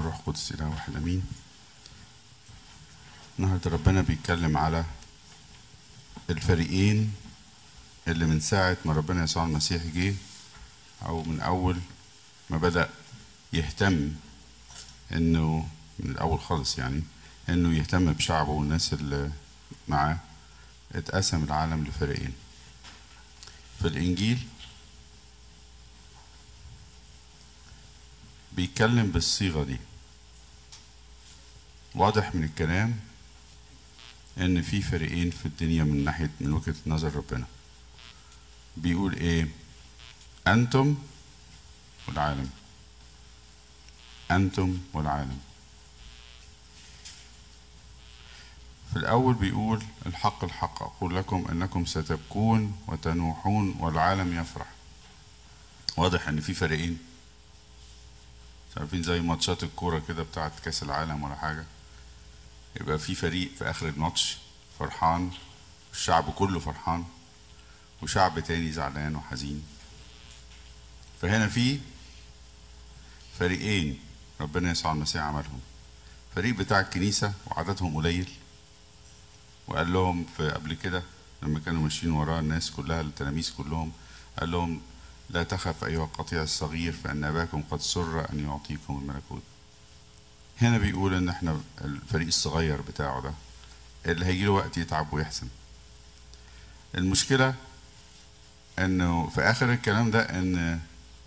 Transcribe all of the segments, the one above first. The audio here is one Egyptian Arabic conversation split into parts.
والروح القدس إله واحد أمين النهاردة ربنا بيتكلم على الفريقين اللي من ساعة ما ربنا يسوع المسيح جه أو من أول ما بدأ يهتم إنه من الأول خالص يعني إنه يهتم بشعبه والناس اللي معاه اتقسم العالم لفريقين في الإنجيل بيتكلم بالصيغة دي واضح من الكلام ان في فريقين في الدنيا من ناحية من وجهة نظر ربنا بيقول ايه انتم والعالم انتم والعالم في الاول بيقول الحق الحق اقول لكم انكم ستبكون وتنوحون والعالم يفرح واضح ان في فريقين عارفين زي ماتشات الكورة كده بتاعت كأس العالم ولا حاجة يبقى في فريق في آخر الماتش فرحان الشعب كله فرحان وشعب تاني زعلان وحزين فهنا في فريقين ربنا يسوع المسيح عملهم فريق بتاع الكنيسة وعددهم قليل وقال لهم في قبل كده لما كانوا ماشيين وراه الناس كلها التلاميذ كلهم قال لهم لا تخف أيها القطيع الصغير فإن أباكم قد سر أن يعطيكم الملكوت هنا بيقول إن إحنا الفريق الصغير بتاعه ده اللي هيجي له وقت يتعب ويحسن المشكلة إنه في آخر الكلام ده إن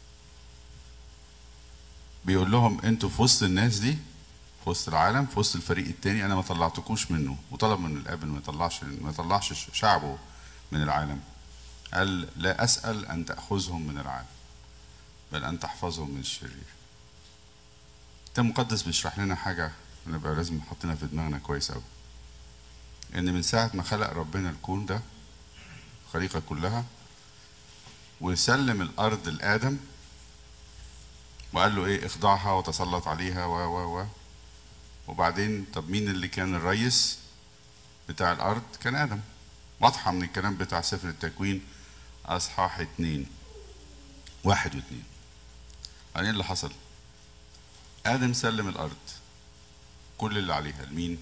بيقول لهم أنتوا في وسط الناس دي في وسط العالم في وسط الفريق التاني أنا ما طلعتكوش منه وطلب من الآب إنه ما يطلعش ما يطلعش شعبه من العالم قال لا أسأل أن تأخذهم من العالم بل أن تحفظهم من الشرير الكتاب المقدس بيشرح لنا حاجة نبقى لازم نحطنا في دماغنا كويس أوي إن من ساعة ما خلق ربنا الكون ده الخليقة كلها وسلم الأرض لآدم وقال له إيه اخضعها وتسلط عليها و و و وبعدين طب مين اللي كان الريس بتاع الأرض كان آدم واضحة من الكلام بتاع سفر التكوين أصحاح اتنين واحد واتنين يعني اللي حصل آدم سلم الأرض كل اللي عليها لمين؟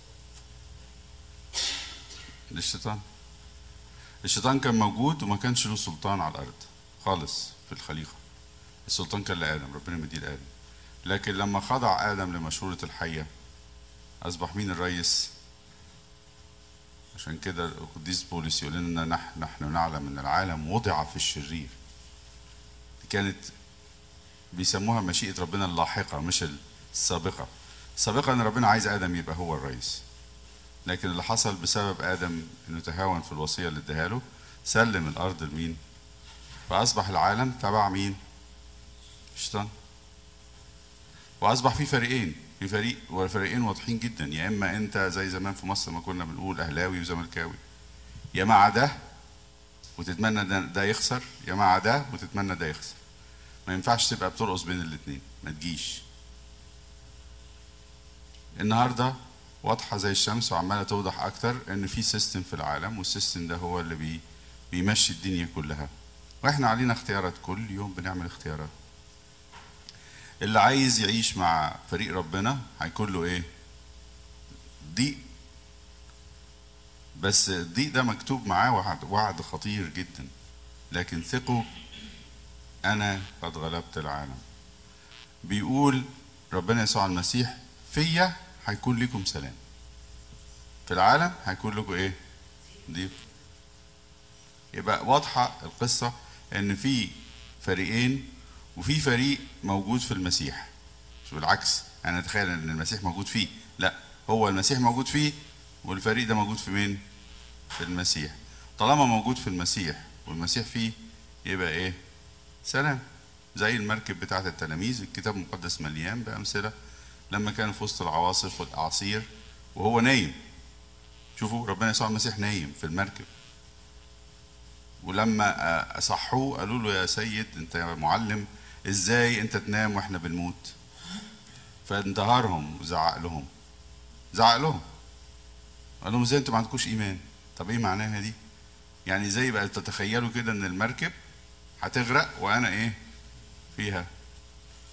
للشيطان الشيطان كان موجود وما كانش له سلطان على الأرض خالص في الخليقة السلطان كان لآدم ربنا مديه لآدم لكن لما خضع آدم لمشورة الحية أصبح مين الرئيس؟ عشان كده القديس بولس يقول لنا نحن نحن نعلم ان العالم وضع في الشرير دي كانت بيسموها مشيئة ربنا اللاحقة مش السابقة السابقة ان ربنا عايز ادم يبقى هو الرئيس لكن اللي حصل بسبب ادم انه تهاون في الوصية اللي اداها له سلم الارض لمين فاصبح العالم تبع مين الشيطان واصبح في فريقين في فريق والفريقين واضحين جدا يا اما انت زي زمان في مصر ما كنا بنقول اهلاوي وزملكاوي يا مع ده وتتمنى ده, ده يخسر يا مع ده وتتمنى ده يخسر ما ينفعش تبقى بترقص بين الاثنين ما تجيش النهارده واضحه زي الشمس وعماله توضح اكتر ان في سيستم في العالم والسيستم ده هو اللي بي بيمشي الدنيا كلها واحنا علينا اختيارات كل يوم بنعمل اختيارات اللي عايز يعيش مع فريق ربنا هيكون له ايه ضيق بس الضيق ده مكتوب معاه وعد, وعد خطير جدا لكن ثقوا انا قد غلبت العالم بيقول ربنا يسوع المسيح فيا هيكون لكم سلام في العالم هيكون لكم ايه ضيق يبقى واضحه القصه ان في فريقين وفي فريق موجود في المسيح مش بالعكس انا اتخيل ان المسيح موجود فيه لا هو المسيح موجود فيه والفريق ده موجود في مين في المسيح طالما موجود في المسيح والمسيح فيه يبقى ايه سلام زي المركب بتاعه التلاميذ الكتاب المقدس مليان بامثله لما كانوا في وسط العواصف والاعاصير وهو نايم شوفوا ربنا يسوع المسيح نايم في المركب ولما صحوه قالوا له يا سيد انت يا معلم ازاي انت تنام واحنا بنموت فانتهرهم وزعق لهم زعق لهم قال لهم ازاي انتوا ما عندكوش ايمان طب ايه معناها دي يعني زي بقى تتخيلوا كده ان المركب هتغرق وانا ايه فيها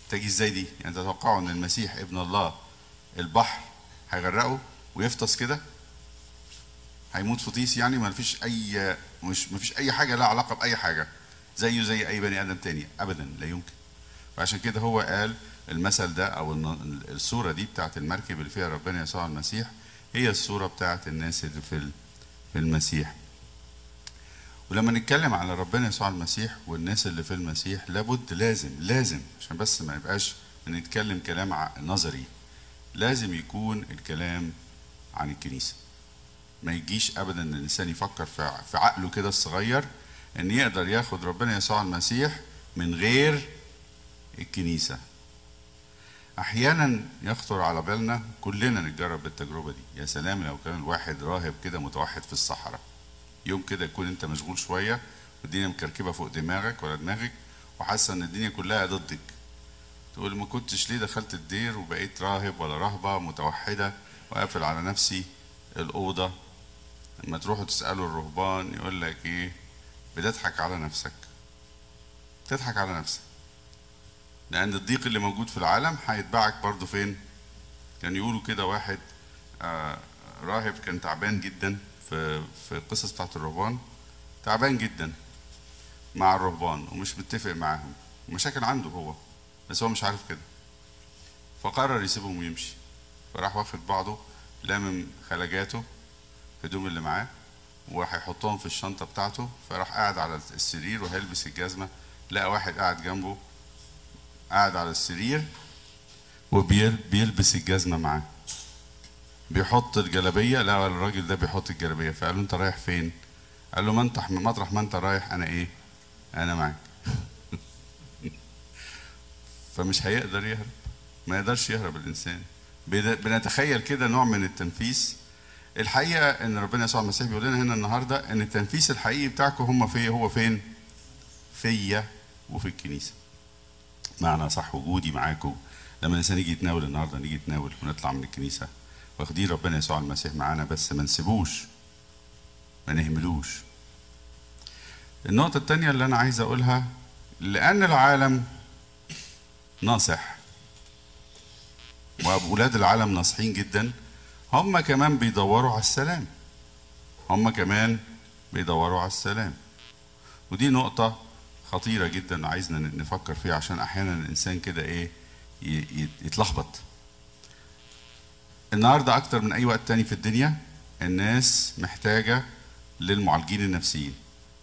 تجي ازاي دي يعني تتوقعوا ان المسيح ابن الله البحر هيغرقه ويفطس كده هيموت في طيس يعني ما فيش اي مش ما فيش اي حاجه لها علاقه باي حاجه زيه زي اي بني ادم تاني ابدا لا يمكن فعشان كده هو قال المثل ده او الن- الصوره دي بتاعت المركب اللي فيها ربنا يسوع المسيح هي الصوره بتاعت الناس اللي في ال- في المسيح ولما نتكلم على ربنا يسوع المسيح والناس اللي في المسيح لابد لازم لازم عشان بس ما يبقاش بنتكلم كلام ع- نظري لازم يكون الكلام عن الكنيسه ما يجيش ابدا ان الانسان يفكر في ع- في عقله كده الصغير ان يقدر ياخد ربنا يسوع المسيح من غير الكنيسه احيانا يخطر على بالنا كلنا نتجرب بالتجربه دي يا سلام لو كان الواحد راهب كده متوحد في الصحراء يوم كده يكون انت مشغول شويه والدنيا مكركبه فوق دماغك ولا دماغك وحاسه ان الدنيا كلها ضدك تقول ما كنتش ليه دخلت الدير وبقيت راهب ولا راهبه متوحده وقافل على نفسي الاوضه لما تروحوا تسالوا الرهبان يقول لك ايه بتضحك على نفسك تضحك على نفسك لان الضيق اللي موجود في العالم هيتبعك برضه فين كان يقولوا كده واحد آه، راهب كان تعبان جدا في في القصص بتاعت الرهبان تعبان جدا مع الرهبان ومش متفق معاهم ومشاكل عنده هو بس هو مش عارف كده فقرر يسيبهم ويمشي فراح واخد بعضه لامم خلاجاته هدوم اللي معاه وهيحطهم في الشنطه بتاعته فراح قاعد على السرير وهيلبس الجزمه لقى واحد قاعد جنبه قاعد على السرير وبيلبس الجزمه معاه بيحط الجلابيه لا الراجل ده بيحط الجلابيه فقال له انت رايح فين قال له ما انت مطرح ما انت رايح انا ايه انا معاك فمش هيقدر يهرب ما يقدرش يهرب الانسان بن- بنتخيل كده نوع من التنفيس الحقيقه ان ربنا يسوع المسيح بيقول لنا هنا النهارده ان التنفيس الحقيقي بتاعكم هم في هو فين فيا وفي الكنيسه معنى صح وجودي معاكم لما الانسان يجي يتناول النهارده نيجي نتناول ونطلع من الكنيسه واخدين ربنا يسوع المسيح معانا بس ما نسيبوش ما نهملوش النقطة التانية اللي أنا عايز أقولها لأن العالم ناصح وأولاد العالم ناصحين جدا هم كمان بيدوروا على السلام هم كمان بيدوروا على السلام ودي نقطة خطيرة جدا عايزنا نفكر فيها عشان أحيانا الإنسان كده إيه ي- ي- يتلخبط النهاردة أكتر من أي وقت تاني في الدنيا الناس محتاجة للمعالجين النفسيين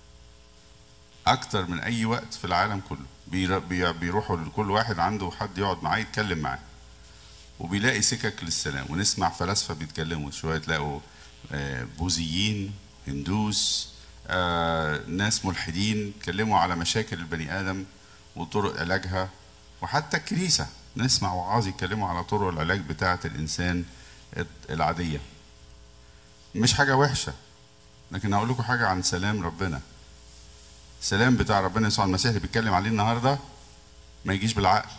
أكتر من أي وقت في العالم كله بير- بي- بيروحوا لكل واحد عنده حد يقعد معاه يتكلم معاه وبيلاقي سكك للسلام ونسمع فلاسفة بيتكلموا شوية تلاقوا آه، بوذيين هندوس آه، ناس ملحدين يتكلموا على مشاكل البني آدم وطرق علاجها وحتى الكنيسة نسمع وعاظ يتكلموا على طرق العلاج بتاعة الإنسان العادية مش حاجة وحشة لكن هقول لكم حاجة عن سلام ربنا السلام بتاع ربنا يسوع المسيح اللي بيتكلم عليه النهارده ما يجيش بالعقل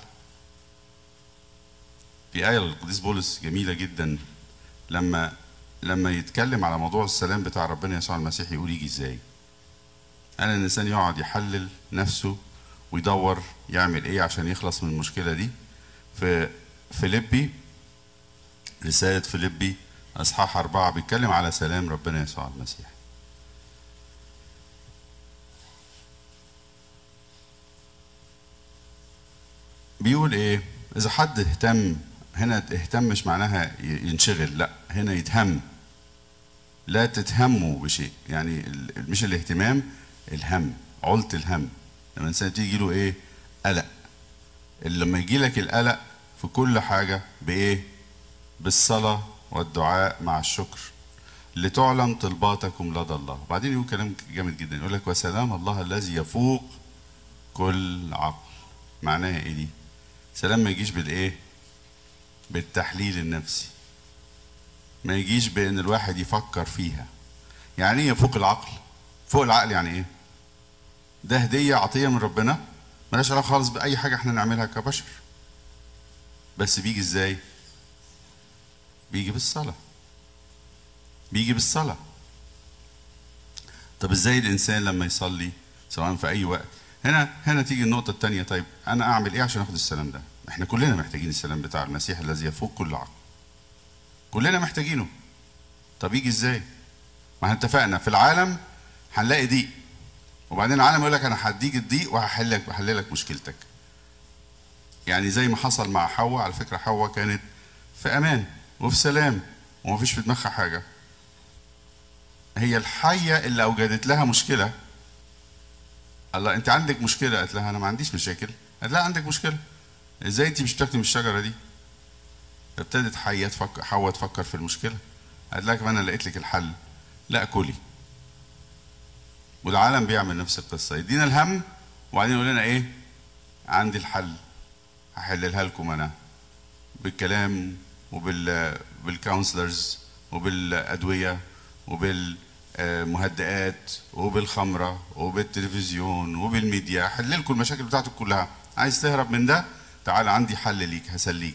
في آية للقديس بولس جميلة جدا لما لما يتكلم على موضوع السلام بتاع ربنا يسوع المسيح يقول يجي ازاي أنا الإنسان يقعد يحلل نفسه ويدور يعمل إيه عشان يخلص من المشكلة دي في فيليبي رسالة فيليبي أصحاح أربعة بيتكلم على سلام ربنا يسوع المسيح بيقول ايه اذا حد اهتم هنا اهتم مش معناها ي- ينشغل لا هنا يتهم لا تتهموا بشيء يعني ال- مش الاهتمام الهم عولة الهم لما الانسان تيجي له ايه قلق اللي لما يجي لك القلق في كل حاجة بايه بالصلاة والدعاء مع الشكر لتعلم طلباتكم لدى الله وبعدين يقول كلام جامد جدا يقول لك وسلام الله الذي يفوق كل عقل معناها ايه دي سلام ما يجيش بالايه بالتحليل النفسي ما يجيش بان الواحد يفكر فيها يعني ايه فوق العقل فوق العقل يعني ايه ده هديه عطيه من ربنا ملهاش علاقه خالص باي حاجه احنا نعملها كبشر بس بيجي ازاي بيجي بالصلاه بيجي بالصلاه طب ازاي الانسان لما يصلي سواء في اي وقت هنا هنا تيجي النقطه الثانيه طيب انا اعمل ايه عشان اخد السلام ده احنا كلنا محتاجين السلام بتاع المسيح الذي يفوق كل عقل كلنا محتاجينه طب يجي ازاي ما احنا اتفقنا في العالم هنلاقي ضيق وبعدين العالم يقول لك انا هديك الضيق وهحل لك هحل لك مشكلتك يعني زي ما حصل مع حواء على فكره حواء كانت في امان وفي سلام ومفيش في دماغها حاجه هي الحيه اللي اوجدت لها مشكله الله انت عندك مشكله قالت لها انا ما عنديش مشاكل قالت لها عندك مشكله ازاي انت مش بتاكلي من الشجره دي ابتدت حيه تفكر حواء تفكر في المشكله قالت لها كمان انا لقيت لك الحل لا كلي والعالم بيعمل نفس القصه يدينا الهم وبعدين يقول لنا ايه عندي الحل هحللها لكم انا بالكلام وبال بالكونسلرز وبالادويه وبالمهدئات وبالخمره وبالتلفزيون وبالميديا احل لكم المشاكل بتاعتك كلها عايز تهرب من ده تعال عندي حل ليك هسليك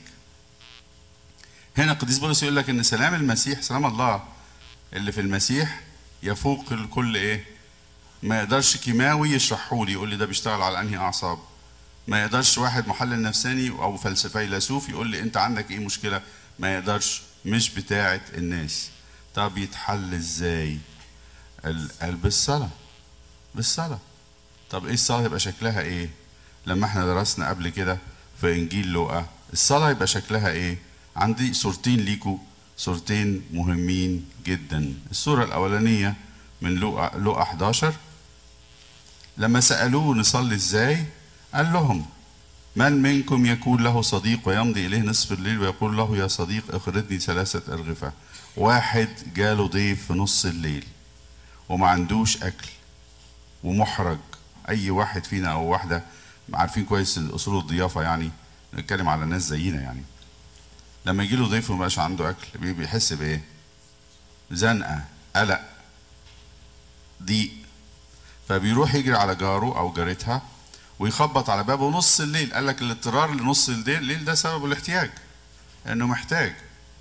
هنا القديس بولس يقول لك ان سلام المسيح سلام الله اللي في المسيح يفوق الكل ايه ما يقدرش كيماوي يشرحه لي يقول لي ده بيشتغل على انهي اعصاب ما يقدرش واحد محلل نفساني او فلسفي فيلسوف يقول لي انت عندك ايه مشكله ما يقدرش مش بتاعه الناس طب يتحل ازاي قال بالصلاه بالصلاه طب ايه الصلاه يبقى شكلها ايه لما احنا درسنا قبل كده في انجيل لوقا الصلاه يبقى شكلها ايه عندي صورتين ليكوا صورتين مهمين جدا الصوره الاولانيه من لوقا لوقا 11 لما سالوه نصلي ازاي قال لهم من منكم يكون له صديق ويمضي إليه نصف الليل ويقول له يا صديق اخرجني ثلاثة أرغفة واحد جاله ضيف في نص الليل وما عندوش أكل ومحرج أي واحد فينا أو واحدة عارفين كويس أصول الضيافة يعني نتكلم على ناس زينا يعني لما يجي له ضيف ومبقاش عنده أكل بيحس بإيه؟ زنقة قلق ضيق فبيروح يجري على جاره أو جارتها ويخبط على بابه نص الليل قال لك الاضطرار لنص الليل ده سبب الاحتياج انه محتاج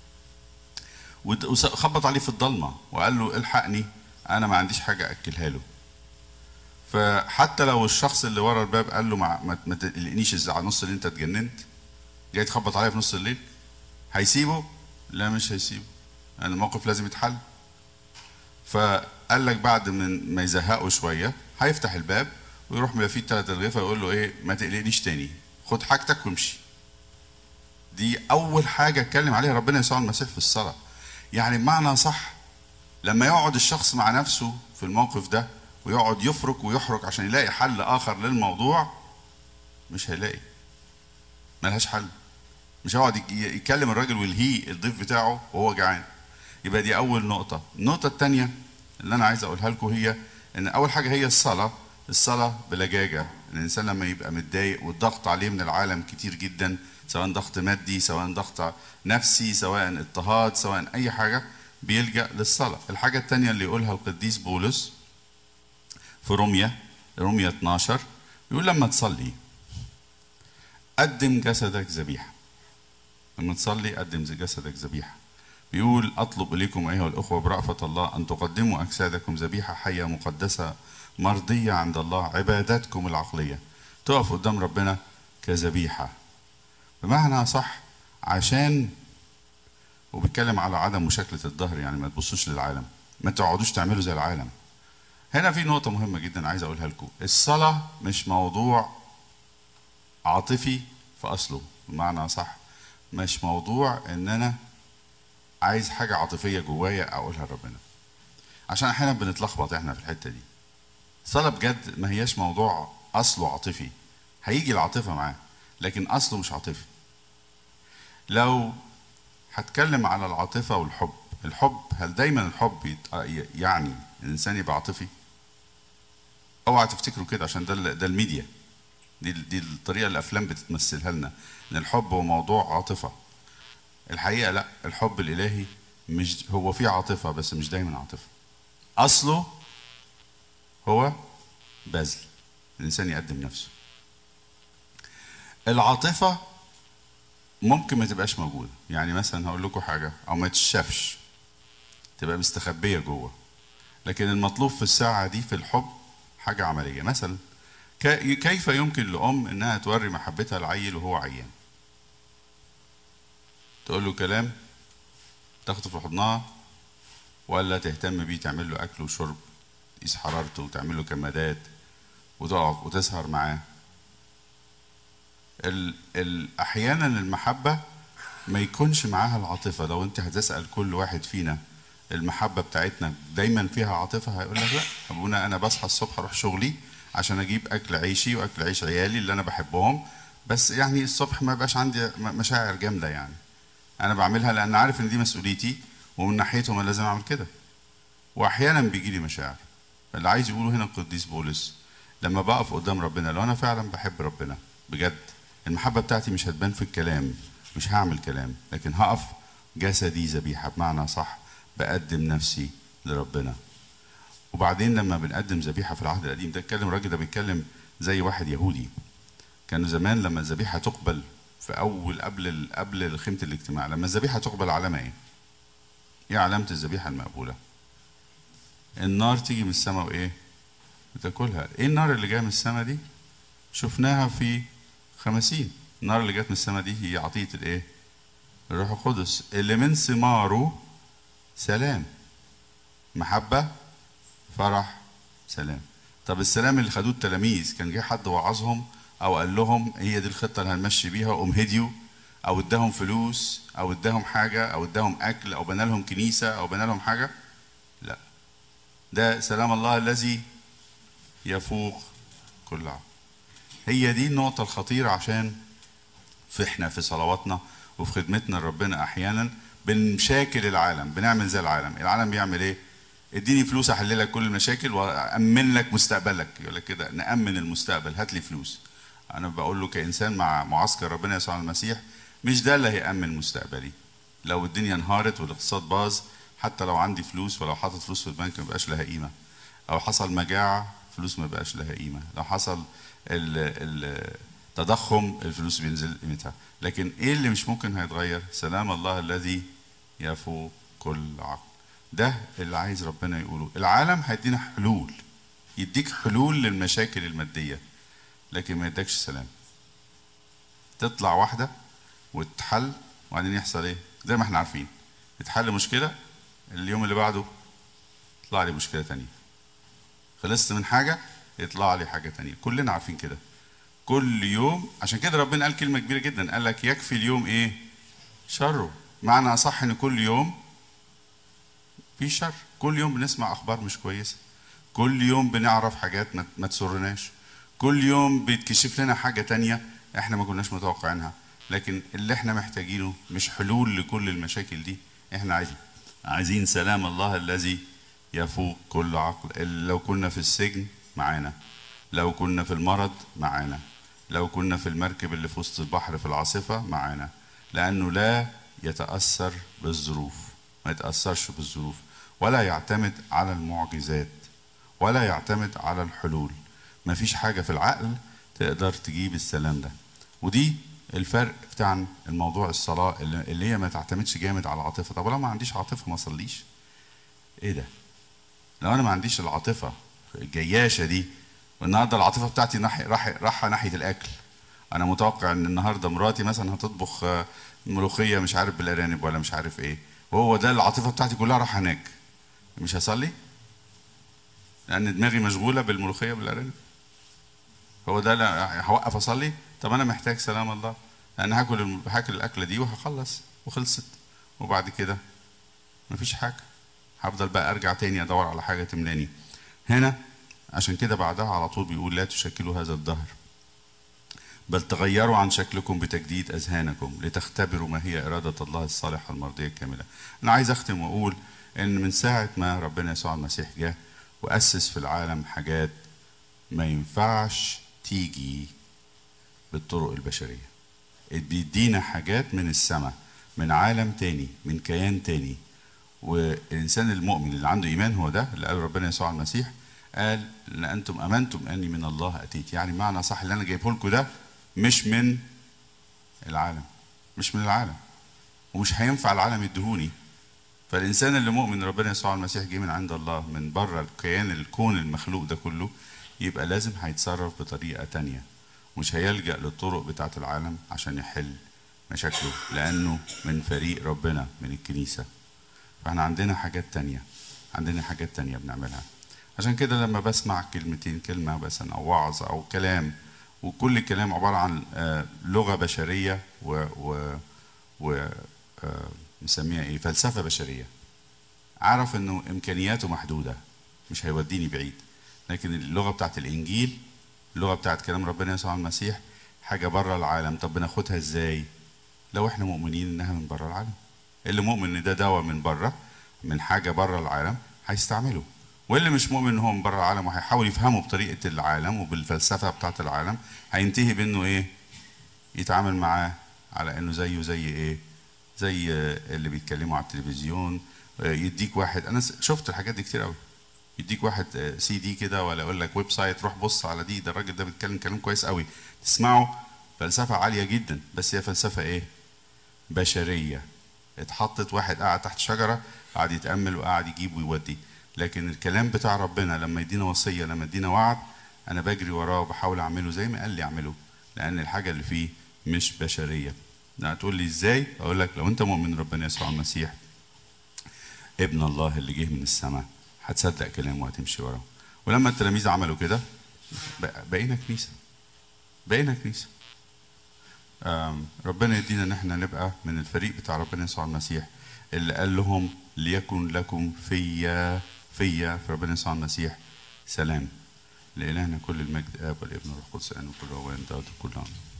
وخبط عليه في الضلمه وقال له الحقني انا ما عنديش حاجه اكلها له فحتى لو الشخص اللي ورا الباب قال له ما, ما تقلقنيش على نص الليل انت اتجننت جاي تخبط عليا في نص الليل هيسيبه لا مش هيسيبه يعني الموقف لازم يتحل فقال لك بعد من ما يزهقه شويه هيفتح الباب ويروح ملفيه ثلاث رغيفه يقول له ايه ما تقلقنيش تاني خد حاجتك وامشي دي اول حاجه اتكلم عليها ربنا يسوع المسيح في الصلاه يعني بمعنى صح لما يقعد الشخص مع نفسه في الموقف ده ويقعد يفرك ويحرك عشان يلاقي حل اخر للموضوع مش هيلاقي ملهاش حل مش هيقعد يتكلم الراجل ويلهيه الضيف بتاعه وهو جعان يبقى دي اول نقطه النقطه الثانيه اللي انا عايز اقولها لكم هي ان اول حاجه هي الصلاه الصلاة بلجاجة الإنسان لما يبقى متضايق والضغط عليه من العالم كتير جدا سواء ضغط مادي سواء ضغط نفسي سواء اضطهاد سواء أي حاجة بيلجأ للصلاة الحاجة التانية اللي يقولها القديس بولس في روميا روميا 12 يقول لما تصلي قدم جسدك ذبيحة لما تصلي قدم جسدك ذبيحة بيقول أطلب إليكم أيها الأخوة برأفة الله أن تقدموا أجسادكم ذبيحة حية مقدسة مرضية عند الله عباداتكم العقلية تقف قدام ربنا كذبيحة بمعنى صح عشان وبيتكلم على عدم مشاكلة الظهر يعني ما تبصوش للعالم ما تقعدوش تعملوا زي العالم هنا في نقطة مهمة جدا عايز أقولها لكم الصلاة مش موضوع عاطفي في أصله بمعنى صح مش موضوع إن أنا عايز حاجة عاطفية جوايا أقولها لربنا عشان أحيانا بنتلخبط إحنا في الحتة دي الصلاة بجد ما هياش موضوع أصله عاطفي هيجي العاطفة معاه لكن أصله مش عاطفي لو هتكلم على العاطفة والحب الحب هل دايما الحب يعني الإنسان يبقى عاطفي؟ اوعى تفتكروا كده عشان ده ده الميديا دي دي الطريقه اللي الافلام بتتمثلها لنا ان الحب هو موضوع عاطفه الحقيقه لا الحب الالهي مش هو فيه عاطفه بس مش دايما عاطفه اصله هو بذل الانسان يقدم نفسه العاطفه ممكن ما تبقاش موجوده يعني مثلا هقول لكم حاجه او ما تشافش تبقى مستخبيه جوه لكن المطلوب في الساعه دي في الحب حاجه عمليه مثلا كيف يمكن لام انها توري محبتها لعيل وهو عيان تقول له كلام تاخده في حضنها ولا تهتم بيه تعمل له اكل وشرب تقيس حرارته وتعمل له كمادات وتقف وتسهر معاه ال ال احيانا المحبه ما يكونش معاها العاطفه لو انت هتسال كل واحد فينا المحبه بتاعتنا دايما فيها عاطفه هيقول لك لا ابونا انا بصحى الصبح اروح شغلي عشان اجيب اكل عيشي واكل عيش عيالي اللي انا بحبهم بس يعني الصبح ما بقاش عندي م- مشاعر جامده يعني انا بعملها لان عارف ان دي مسؤوليتي ومن ناحيتهم انا لازم اعمل كده واحيانا بيجي لي مشاعر اللي عايز يقوله هنا القديس بولس لما بقف قدام ربنا لو انا فعلا بحب ربنا بجد المحبه بتاعتي مش هتبان في الكلام مش هعمل كلام لكن هقف جسدي ذبيحه بمعنى صح بقدم نفسي لربنا وبعدين لما بنقدم ذبيحه في العهد القديم ده اتكلم الراجل ده بيتكلم زي واحد يهودي كانوا زمان لما الذبيحه تقبل في اول قبل ال- قبل خيمه الاجتماع لما الذبيحه تقبل علامه ايه؟ ايه علامه الذبيحه المقبوله؟ النار تيجي من السماء وايه؟ وتاكلها، ايه النار اللي جايه من السماء دي؟ شفناها في خمسين، النار اللي جت من السماء دي هي عطيه الايه؟ الروح القدس اللي من ثماره سلام محبه فرح سلام طب السلام اللي خدوه التلاميذ كان جه حد وعظهم او قال لهم هي دي الخطه اللي هنمشي بيها وقوم هديوا او اداهم فلوس او اداهم حاجه او اداهم اكل او بنى لهم كنيسه او بنى لهم حاجه لا ده سلام الله الذي يفوق كل عقل هي دي النقطه الخطيره عشان في احنا في صلواتنا وفي خدمتنا لربنا احيانا بنشاكل العالم بنعمل زي العالم العالم بيعمل ايه اديني فلوس احل لك كل المشاكل وامن لك مستقبلك يقول لك كده نامن المستقبل هات لي فلوس انا بقول له كانسان مع معسكر ربنا يسوع المسيح مش ده اللي هيامن مستقبلي لو الدنيا انهارت والاقتصاد باظ حتى لو عندي فلوس ولو حاطط فلوس في البنك ما بقاش لها قيمه او حصل مجاعه فلوس ما بقاش لها قيمه لو حصل ال- التضخم الفلوس بينزل قيمتها لكن ايه اللي مش ممكن هيتغير سلام الله الذي يفوق كل عقل ده اللي عايز ربنا يقوله العالم هيدينا حلول يديك حلول للمشاكل الماديه لكن ما يدكش سلام تطلع واحده وتتحل وبعدين يحصل ايه زي ما احنا عارفين تتحل مشكله اليوم اللي بعده يطلع لي مشكله تانية خلصت من حاجه يطلع لي حاجه تانية كلنا عارفين كده كل يوم عشان كده ربنا قال كلمه كبيره جدا قال لك يكفي اليوم ايه شره معنى اصح ان كل يوم في شر كل يوم بنسمع اخبار مش كويسه كل يوم بنعرف حاجات ما- ما تسرناش كل يوم بيتكشف لنا حاجه تانية احنا ما كناش متوقعينها لكن اللي احنا محتاجينه مش حلول لكل المشاكل دي احنا عايزين عايزين سلام الله الذي يفوق كل عقل اللي لو كنا في السجن معانا لو كنا في المرض معانا لو كنا في المركب اللي في وسط البحر في العاصفة معانا لأنه لا يتأثر بالظروف ما يتأثرش بالظروف ولا يعتمد على المعجزات ولا يعتمد على الحلول ما فيش حاجة في العقل تقدر تجيب السلام ده ودي الفرق بتاع الموضوع الصلاة اللي اللي هي ما تعتمدش جامد على العاطفة طب لو ما عنديش عاطفة ما اصليش ايه ده لو انا ما عنديش العاطفة الجياشة دي والنهارده العاطفة بتاعتي ناحية راح رايحة ناحية الأكل أنا متوقع إن النهارده مراتي مثلا هتطبخ آه، ملوخية مش عارف بالأرانب ولا مش عارف إيه وهو ده العاطفة بتاعتي كلها رايحة هناك مش هصلي؟ لأن دماغي مشغولة بالملوخية بالأرانب هو ده لا هوقف أصلي؟ طب أنا محتاج سلام الله لأن هاكل الم- هاكل الأكلة دي وهخلص وخلصت وبعد كده مفيش حاجة هفضل بقى أرجع تاني أدور على حاجة تملاني هنا عشان كده بعدها على طول بيقول لا تشكلوا هذا الدهر بل تغيروا عن شكلكم بتجديد أذهانكم لتختبروا ما هي إرادة الله الصالحة المرضية الكاملة أنا عايز أختم وأقول إن من ساعة ما ربنا يسوع المسيح جه وأسس في العالم حاجات ما ينفعش تيجي بالطرق البشرية بيدينا حاجات من السماء من عالم تاني من كيان تاني والإنسان المؤمن اللي عنده إيمان هو ده اللي قال ربنا يسوع المسيح قال ان انتم امنتم اني من الله اتيت يعني معنى صح اللي انا جايبه لكم ده مش من العالم مش من العالم ومش هينفع العالم يدهوني فالانسان اللي مؤمن ربنا يسوع المسيح جه من عند الله من بره الكيان الكون المخلوق ده كله يبقى لازم هيتصرف بطريقه تانية مش هيلجا للطرق بتاعه العالم عشان يحل مشاكله لانه من فريق ربنا من الكنيسه فاحنا عندنا حاجات تانية عندنا حاجات تانية بنعملها عشان كده لما بسمع كلمتين كلمة مثلا أو وعظ أو كلام وكل الكلام عبارة عن آه، لغة بشرية و, و, و آه، نسميها إيه فلسفة بشرية أعرف إنه إمكانياته محدودة مش هيوديني بعيد لكن اللغة بتاعت الإنجيل اللغة بتاعت كلام ربنا يسوع المسيح حاجة بره العالم طب بناخدها إزاي؟ لو إحنا مؤمنين إنها من بره العالم اللي مؤمن إن ده دواء من بره من حاجة بره العالم هيستعمله واللي مش مؤمن ان هو من بره العالم وهيحاول يفهمه بطريقه العالم وبالفلسفه بتاعه العالم هينتهي بانه ايه يتعامل معاه على انه زيه زي ايه زي آه، اللي بيتكلموا على التلفزيون آه، يديك واحد انا س- شفت الحاجات دي كتير قوي يديك واحد آه، سي دي كده ولا يقول لك ويب سايت روح بص على دي ده الراجل ده بيتكلم كلام كويس قوي تسمعه فلسفه عاليه جدا بس هي فلسفه ايه بشريه اتحطت واحد قاعد تحت شجره قاعد يتامل وقاعد يجيب ويودي لكن الكلام بتاع ربنا لما يدينا وصيه لما يدينا وعد انا بجري وراه وبحاول اعمله زي ما قال لي اعمله لان الحاجه اللي فيه مش بشريه لا هتقول لي ازاي اقول لك لو انت مؤمن ربنا يسوع المسيح ابن الله اللي جه من السماء هتصدق كلامه وهتمشي وراه ولما التلاميذ عملوا كده بق- بقينا كنيسه بقينا كنيسه آم، ربنا يدينا ان احنا نبقى من الفريق بتاع ربنا يسوع المسيح اللي قال لهم ليكن لكم فيا فيا في ربنا يسوع المسيح سلام لإلهنا كل المجد آب والابن والروح القدس الآن وكل أوان دعوة كل عام